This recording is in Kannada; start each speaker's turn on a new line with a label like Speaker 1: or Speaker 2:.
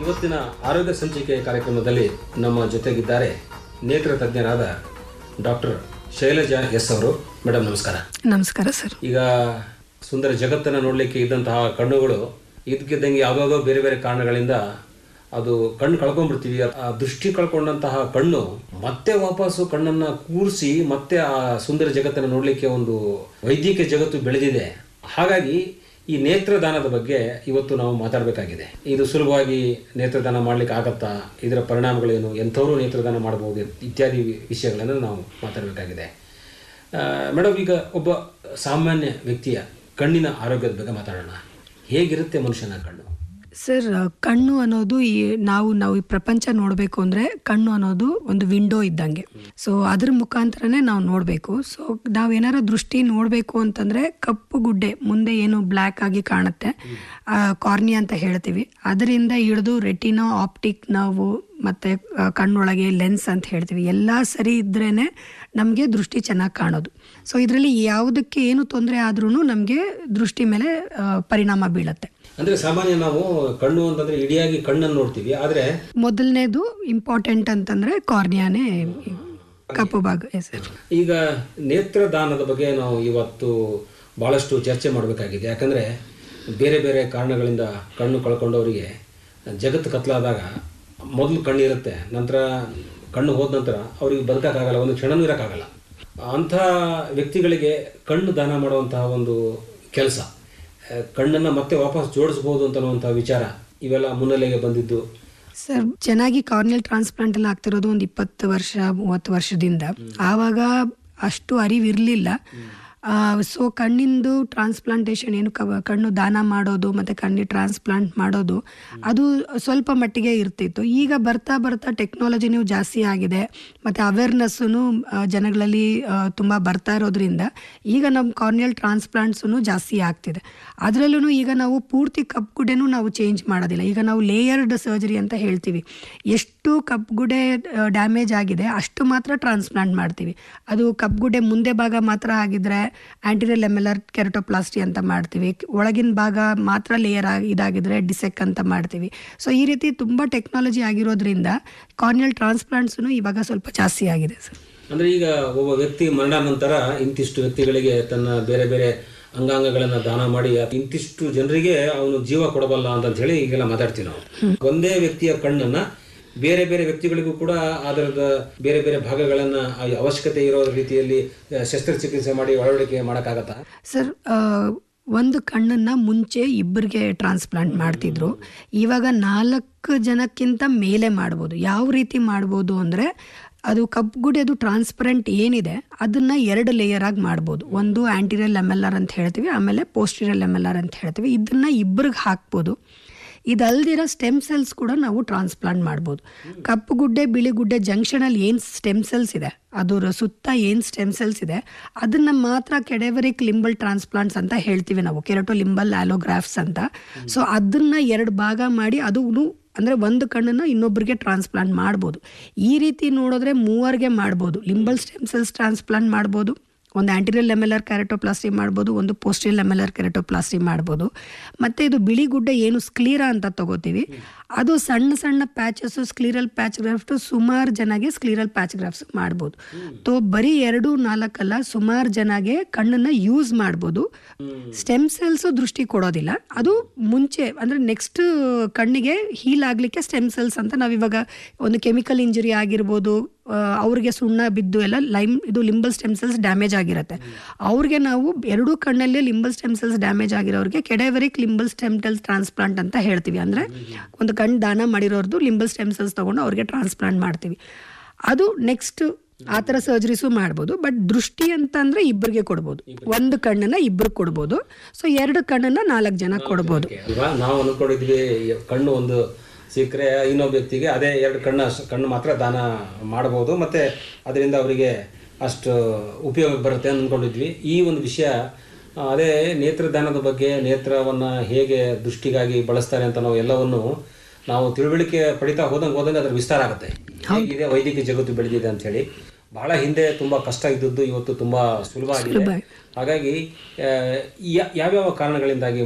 Speaker 1: ಇವತ್ತಿನ ಆರೋಗ್ಯ ಸಂಚಿಕೆ ಕಾರ್ಯಕ್ರಮದಲ್ಲಿ ನಮ್ಮ ಜೊತೆಗಿದ್ದಾರೆ ನೇತ್ರ ತಜ್ಞರಾದ ಡಾಕ್ಟರ್ ಶೈಲಜಾ ಎಸ್ ಅವರು ಮೇಡಮ್ ನಮಸ್ಕಾರ
Speaker 2: ನಮಸ್ಕಾರ ಸರ್
Speaker 1: ಈಗ ಸುಂದರ ಜಗತ್ತನ್ನು ನೋಡಲಿಕ್ಕೆ ಇದ್ದಂತಹ ಕಣ್ಣುಗಳು ಇದಕ್ಕಿದ್ದಂಗೆ ಯಾವುದಾದೋ ಬೇರೆ ಬೇರೆ ಕಾರಣಗಳಿಂದ ಅದು ಕಣ್ಣು ಕಳ್ಕೊಂಡ್ಬಿಡ್ತೀವಿ ಆ ದೃಷ್ಟಿ ಕಳ್ಕೊಂಡಂತಹ ಕಣ್ಣು ಮತ್ತೆ ವಾಪಸ್ಸು ಕಣ್ಣನ್ನ ಕೂರಿಸಿ ಮತ್ತೆ ಆ ಸುಂದರ ಜಗತ್ತನ್ನು ನೋಡಲಿಕ್ಕೆ ಒಂದು ವೈದ್ಯಕೀಯ ಜಗತ್ತು ಬೆಳೆದಿದೆ ಹಾಗಾಗಿ ಈ ನೇತ್ರದಾನದ ಬಗ್ಗೆ ಇವತ್ತು ನಾವು ಮಾತಾಡಬೇಕಾಗಿದೆ ಇದು ಸುಲಭವಾಗಿ ನೇತ್ರದಾನ ಮಾಡ್ಲಿಕ್ಕೆ ಆಗತ್ತಾ ಇದರ ಪರಿಣಾಮಗಳೇನು ಎಂಥವರು ನೇತ್ರದಾನ ಮಾಡಬಹುದು ಇತ್ಯಾದಿ ವಿಷಯಗಳನ್ನು ನಾವು ಮಾತಾಡಬೇಕಾಗಿದೆ ಮೇಡಮ್ ಈಗ ಒಬ್ಬ ಸಾಮಾನ್ಯ ವ್ಯಕ್ತಿಯ ಕಣ್ಣಿನ ಆರೋಗ್ಯದ ಬಗ್ಗೆ ಮಾತಾಡೋಣ ಹೇಗಿರುತ್ತೆ ಮನುಷ್ಯನ ಕಣ್ಣು
Speaker 2: ಸರ್ ಕಣ್ಣು ಅನ್ನೋದು ಈ ನಾವು ನಾವು ಈ ಪ್ರಪಂಚ ನೋಡಬೇಕು ಅಂದರೆ ಕಣ್ಣು ಅನ್ನೋದು ಒಂದು ವಿಂಡೋ ಇದ್ದಂಗೆ ಸೊ ಅದ್ರ ಮುಖಾಂತರನೇ ನಾವು ನೋಡಬೇಕು ಸೊ ನಾವು ಏನಾರ ದೃಷ್ಟಿ ನೋಡಬೇಕು ಅಂತಂದರೆ ಕಪ್ಪು ಗುಡ್ಡೆ ಮುಂದೆ ಏನು ಬ್ಲ್ಯಾಕ್ ಆಗಿ ಕಾಣುತ್ತೆ ಕಾರ್ನಿ ಅಂತ ಹೇಳ್ತೀವಿ ಅದರಿಂದ ಹಿಡಿದು ರೆಟಿನೋ ಆಪ್ಟಿಕ್ ನಾವು ಮತ್ತು ಕಣ್ಣೊಳಗೆ ಲೆನ್ಸ್ ಅಂತ ಹೇಳ್ತೀವಿ ಎಲ್ಲ ಸರಿ ಇದ್ರೇ ನಮಗೆ ದೃಷ್ಟಿ ಚೆನ್ನಾಗಿ ಕಾಣೋದು ಸೊ ಇದರಲ್ಲಿ ಯಾವುದಕ್ಕೆ ಏನು ತೊಂದರೆ ಆದ್ರೂ ನಮಗೆ ದೃಷ್ಟಿ ಮೇಲೆ ಆ, ಪರಿಣಾಮ ಬೀಳುತ್ತೆ
Speaker 1: ಅಂದ್ರೆ ಸಾಮಾನ್ಯ ನಾವು ಕಣ್ಣು ಅಂತಂದ್ರೆ ಇಡಿಯಾಗಿ ಕಣ್ಣನ್ನು ನೋಡ್ತೀವಿ ಆದ್ರೆ
Speaker 2: ಮೊದಲನೇದು ಇಂಪಾರ್ಟೆಂಟ್ ಅಂತಂದ್ರೆ ಕಾರ್ನಿಯಾನೇ ಕಪ್ಪು ಭಾಗ ಎಸ್ ಸರ್
Speaker 1: ಈಗ ನೇತ್ರದಾನದ ಬಗ್ಗೆ ನಾವು ಇವತ್ತು ಬಹಳಷ್ಟು ಚರ್ಚೆ ಮಾಡಬೇಕಾಗಿದೆ ಯಾಕಂದ್ರೆ ಬೇರೆ ಬೇರೆ ಕಾರಣಗಳಿಂದ ಕಣ್ಣು ಕಳ್ಕೊಂಡವರಿಗೆ ಜಗತ್ತು ಕತ್ಲಾದಾಗ ಮೊದಲು ಕಣ್ಣು ಇರುತ್ತೆ ನಂತರ ಕಣ್ಣು ಹೋದ ನಂತರ ಅವ್ರಿಗೆ ಬದುಕಕ್ಕಾಗಲ್ಲ ಒಂದು ಕ್ಷಣನೂ ಇರೋಕ್ಕಾಗಲ್ಲ ಅಂಥ ವ್ಯಕ್ತಿಗಳಿಗೆ ಕಣ್ಣು ದಾನ ಮಾಡುವಂತಹ ಒಂದು ಕೆಲಸ ಕಣ್ಣನ್ನು ಮತ್ತೆ ವಾಪಸ್ ಜೋಡಿಸ್ಬೋದು ಅಂತನ್ನುವಂಥ ವಿಚಾರ ಇವೆಲ್ಲ ಮುನ್ನೆಲೆಗೆ ಬಂದಿದ್ದು
Speaker 2: ಸರ್ ಚೆನ್ನಾಗಿ ಕಾರ್ನಿಯಲ್ ಟ್ರಾನ್ಸ್ಪ್ಲಾಂಟ್ ಎಲ್ಲ ಆಗ್ತಿರೋದು ಒಂದು ಇಪ್ಪತ್ತು ವರ್ಷ ಮೂವತ್ತು ವರ್ಷದಿಂದ ಆವಾಗ ಅಷ್ಟು ಅರಿವಿರಲಿಲ್ಲ ಸೊ ಕಣ್ಣಿಂದು ಟ್ರಾನ್ಸ್ಪ್ಲಾಂಟೇಷನ್ ಏನು ಕ- ಕಣ್ಣು ದಾನ ಮಾಡೋದು ಮತ್ತು ಕಣ್ಣಿ ಟ್ರಾನ್ಸ್ಪ್ಲಾಂಟ್ ಮಾಡೋದು ಅದು ಸ್ವಲ್ಪ ಮಟ್ಟಿಗೆ ಇರ್ತಿತ್ತು ಈಗ ಬರ್ತಾ ಬರ್ತಾ ಟೆಕ್ನಾಲಜಿನೂ ಜಾಸ್ತಿ ಆಗಿದೆ ಮತ್ತು ಅವೇರ್ನೆಸ್ಸು ಜನಗಳಲ್ಲಿ ತುಂಬ ಬರ್ತಾ ಇರೋದ್ರಿಂದ ಈಗ ನಮ್ಮ ಕಾರ್ನಿಯಲ್ ಟ್ರಾನ್ಸ್ಪ್ಲಾಂಟ್ಸೂ ಜಾಸ್ತಿ ಆಗ್ತಿದೆ ಅದರಲ್ಲೂ ಈಗ ನಾವು ಪೂರ್ತಿ ಕಪ್ಪುಗುಡೆನೂ ನಾವು ಚೇಂಜ್ ಮಾಡೋದಿಲ್ಲ ಈಗ ನಾವು ಲೇಯರ್ಡ್ ಸರ್ಜರಿ ಅಂತ ಹೇಳ್ತೀವಿ ಎಷ್ಟು ಕಪ್ಪುಗುಡೆ ಡ್ಯಾಮೇಜ್ ಆಗಿದೆ ಅಷ್ಟು ಮಾತ್ರ ಟ್ರಾನ್ಸ್ಪ್ಲಾಂಟ್ ಮಾಡ್ತೀವಿ ಅದು ಕಪ್ಪುಗುಡೆ ಮುಂದೆ ಭಾಗ ಮಾತ್ರ ಆಗಿದ್ರೆ ಆಂಟಿರಿಯಲ್ ಎಮ್ಎಲ್ಆರ್ ಕೆರಟೋಪ್ಲಾಸ್ಟಿ ಅಂತ ಮಾಡ್ತೀವಿ ಒಳಗಿನ ಭಾಗ ಮಾತ್ರ ಲೇಯರ್ ಆಗಿ ಇದಾಗಿದ್ರೆ ಡಿಸೆಕ್ ಅಂತ ಮಾಡ್ತೀವಿ ಸೊ ಈ ರೀತಿ ತುಂಬ ಟೆಕ್ನಾಲಜಿ ಆಗಿರೋದ್ರಿಂದ ಕಾರ್ನಿಯಲ್ ಟ್ರಾನ್ಸ್ಪ್ಲಾಂಟ್ಸೂ ಇವಾಗ ಸ್ವಲ್ಪ ಜಾಸ್ತಿ ಆಗಿದೆ ಸರ್
Speaker 1: ಅಂದ್ರೆ ಈಗ ಒಬ್ಬ ವ್ಯಕ್ತಿ ಮರಣ ನಂತರ ಇಂತಿಷ್ಟು ವ್ಯಕ್ತಿಗಳಿಗೆ ತನ್ನ ಬೇರೆ ಬೇರೆ ಅಂಗಾಂಗಗಳನ್ನ ದಾನ ಮಾಡಿ ಅದ್ ಇಂತಿಷ್ಟು ಜನರಿಗೆ ಅವನು ಜೀವ ಕೊಡಬಲ್ಲ ಅಂತ ಹೇಳಿ ಈಗೆಲ್ಲ ಮಾತಾಡ್ತೀವಿ ನಾವು ಒಂದೇ ವ್ಯಕ್ತಿಯ ಕಣ್ಣನ್ನ ಬೇರೆ ಬೇರೆ ವ್ಯಕ್ತಿಗಳಿಗೂ ಕೂಡ ಅದರದ ಬೇರೆ ಬೇರೆ ಭಾಗಗಳನ್ನ ಆ ಅವಶ್ಯಕತೆ ಇರೋ ರೀತಿಯಲ್ಲಿ ಆ, ಶಸ್ತ್ರಚಿಕಿತ್ಸೆ ಮಾಡಿ ಒಳವಡಿಕೆ ಮಾಡೋಕ್ಕಾಗತ್ತಾ
Speaker 2: ಸರ್ ಆ, ಒಂದು ಕಣ್ಣನ್ನು ಮುಂಚೆ ಇಬ್ಬರಿಗೆ ಟ್ರಾನ್ಸ್ಪ್ಲಾಂಟ್ ಮಾಡ್ತಿದ್ರು ಇವಾಗ ನಾಲ್ಕು ಜನಕ್ಕಿಂತ ಮೇಲೆ ಮಾಡ್ಬೋದು ಯಾವ ರೀತಿ ಮಾಡ್ಬೋದು ಅಂದರೆ ಅದು ಕಪ್ಪುಗುಡಿಯದು ಟ್ರಾನ್ಸ್ಪರೆಂಟ್ ಏನಿದೆ ಅದನ್ನು ಎರಡು ಲೇಯರ್ ಆಗಿ ಮಾಡ್ಬೋದು ಒಂದು ಆ್ಯಂಟಿರಿಯಲ್ ಎಮ್ ಎಲ್ ಆರ್ ಅಂತ ಹೇಳ್ತೀವಿ ಆಮೇಲೆ ಪೋಸ್ಟಿರಿಯಲ್ ಎಮ್ ಎಲ್ ಆರ್ ಅಂತ ಹೇಳ್ತೀವಿ ಇದನ್ನು ಇಬ್ಬರಿಗೆ ಹಾಕ್ಬೋದು ಇದಲ್ದಿರೋ ಸ್ಟೆಮ್ ಸೆಲ್ಸ್ ಕೂಡ ನಾವು ಟ್ರಾನ್ಸ್ಪ್ಲಾಂಟ್ ಮಾಡ್ಬೋದು ಕಪ್ಪು ಗುಡ್ಡೆ ಬಿಳಿ ಗುಡ್ಡೆ ಜಂಕ್ಷನಲ್ಲಿ ಏನು ಸ್ಟೆಮ್ ಸೆಲ್ಸ್ ಇದೆ ಅದರ ಸುತ್ತ ಏನು ಸ್ಟೆಮ್ ಸೆಲ್ಸ್ ಇದೆ ಅದನ್ನು ಮಾತ್ರ ಕೆಡೆವರಿಕ್ ಲಿಂಬಲ್ ಟ್ರಾನ್ಸ್ಪ್ಲಾಂಟ್ಸ್ ಅಂತ ಹೇಳ್ತೀವಿ ನಾವು ಕೆರಟೋ ಲಿಂಬಲ್ ಆಲೋಗ್ರಾಫ್ಸ್ ಅಂತ ಸೊ ಅದನ್ನು ಎರಡು ಭಾಗ ಮಾಡಿ ಅದು ಅಂದರೆ ಒಂದು ಕಣ್ಣನ್ನು ಇನ್ನೊಬ್ಬರಿಗೆ ಟ್ರಾನ್ಸ್ಪ್ಲಾಂಟ್ ಮಾಡ್ಬೋದು ಈ ರೀತಿ ನೋಡಿದ್ರೆ ಮೂವರಿಗೆ ಮಾಡ್ಬೋದು ಲಿಂಬಲ್ ಸ್ಟೆಮ್ ಸೆಲ್ಸ್ ಟ್ರಾನ್ಸ್ಪ್ಲಾಂಟ್ ಮಾಡ್ಬೋದು ಒಂದು anterior M L R keratoplasty ಮಾಡ್ಬೋದು ಒಂದು posterior M L R keratoplasty ಮಾಡ್ಬೋದು ಮತ್ತು ಇದು ಬಿಳಿ ಗುಡ್ಡೆ ಏನು ಸ್ಕ್ಲೀರಾ ಅಂತ ತಗೋತೀವಿ ಅದು ಸಣ್ಣ ಸಣ್ಣ ಪ್ಯಾಚಸ್ಸು ಸ್ಕ್ಲೀರಲ್ ಪ್ಯಾಚ್ ಗ್ರಾಫ್ಟು ಸುಮಾರು ಜನಗೆ ಸ್ಕ್ಲೀರಲ್ ಪ್ಯಾಚ್ ಗ್ರಾಫ್ಸ್ ಮಾಡ್ಬೋದು ತೋ ಬರೀ ಎರಡು ನಾಲ್ಕಲ್ಲ ಸುಮಾರು ಜನಗೆ ಕಣ್ಣನ್ನು ಯೂಸ್ ಮಾಡ್ಬೋದು ಸ್ಟೆಮ್ ಸೆಲ್ಸು ದೃಷ್ಟಿ ಕೊಡೋದಿಲ್ಲ ಅದು ಮುಂಚೆ ಅಂದರೆ ನೆಕ್ಸ್ಟ್ ಕಣ್ಣಿಗೆ ಹೀಲ್ ಆಗಲಿಕ್ಕೆ ಸ್ಟೆಮ್ ಸೆಲ್ಸ್ ಅಂತ ನಾವಿವಾಗ ಒಂದು ಕೆಮಿಕಲ್ ಇಂಜುರಿ ಆಗಿರ್ಬೋದು ಆ, ಅವ್ರಿಗೆ ಸುಣ್ಣ ಬಿದ್ದು ಎಲ್ಲ ಲೈಮ್ ಇದು ಲಿಂಬಲ್ ಸ್ಟೆಮ್ ಸೆಲ್ಸ್ ಡ್ಯಾಮೇಜ್ ಆಗಿರುತ್ತೆ ಅವ್ರಿಗೆ ನಾವು ಎರಡೂ ಕಣ್ಣಲ್ಲಿ ಲಿಂಬಲ್ ಸ್ಟೆಮ್ ಸೆಲ್ಸ್ ಡ್ಯಾಮೇಜ್ ಆಗಿರೋರಿಗೆ cadaveric limbal stem cells transplant ಅಂತ ಹೇಳ್ತೀವಿ ಅಂದರೆ ಒಂದು ಕಣ್ಣು ದಾನ ಮಾಡಿರೋರ್ದು ಲಿಂಬಲ್ ಸ್ಟೆಮ್ ಸೆಲ್ಸ್ ತೊಗೊಂಡು ಅವ್ರಿಗೆ ಟ್ರಾನ್ಸ್ಪ್ಲಾಂಟ್ ಮಾಡ್ತೀವಿ ಅದು ನೆಕ್ಸ್ಟ್ ಆ ಥರ ಸರ್ಜರೀಸು ಮಾಡ್ಬೋದು ಬಟ್ ದೃಷ್ಟಿ ಅಂತಂದ್ರೆ ಇಬ್ಬರಿಗೆ ಕೊಡ್ಬೋದು ಒಂದು ಕಣ್ಣನ್ನ ಇಬ್ಬರಿಗೆ ಕೊಡ್ಬೋದು ಸೊ ಎರಡು ಕಣ್ಣನ್ನ ನಾಲ್ಕು ಜನ ಕೊಡ್ಬೋದು
Speaker 1: ಅಲ್ವಾ ನಾವು ಅನ್ಕೊಂಡಿದ್ವಿ ಕಣ್ಣು ಒಂದು ಸಿಕ್ಕರೆ ಇನ್ನೊಬ್ಬ ವ್ಯಕ್ತಿಗೆ ಅದೇ ಎರಡು ಕಣ್ಣು ಅಷ್ಟು ಕಣ್ಣು ಮಾತ್ರ ದಾನ ಮಾಡಬಹುದು ಮತ್ತೆ ಅದರಿಂದ ಅವರಿಗೆ ಅಷ್ಟು ಉಪಯೋಗ ಬರುತ್ತೆ ಅಂದ್ಕೊಂಡಿದ್ವಿ ಈ ಒಂದು ವಿಷಯ ಆ, ಅದೇ ನೇತ್ರದಾನದ ಬಗ್ಗೆ ನೇತ್ರವನ್ನು ಹೇಗೆ ದೃಷ್ಟಿಗಾಗಿ ಬಳಸ್ತಾರೆ ಅಂತ ನಾವು ಎಲ್ಲವನ್ನು ನಾವು ತಿಳುವಳಿಕೆ ಪಡಿತಾ ಹೋದಂಗೆ ಹೋದಂಗೆ ಅದ್ರ ವಿಸ್ತಾರ ಆಗುತ್ತೆ ಹೇಗಿದೆ ವೈದ್ಯಕೀಯ ಜಗತ್ತು ಬೆಳೆದಿದೆ ಅಂತ ಹೇಳಿ ಬಹಳ ಹಿಂದೆ ತುಂಬಾ ಕಷ್ಟ ಇದ್ದದ್ದು ಇವತ್ತು ತುಂಬಾ ಸುಲಭ ಆಗಿದೆ ಹಾಗಾಗಿ ಆ, ಯಾ- ಯಾವ್ಯಾವ ಕಾರಣಗಳಿಂದಾಗಿ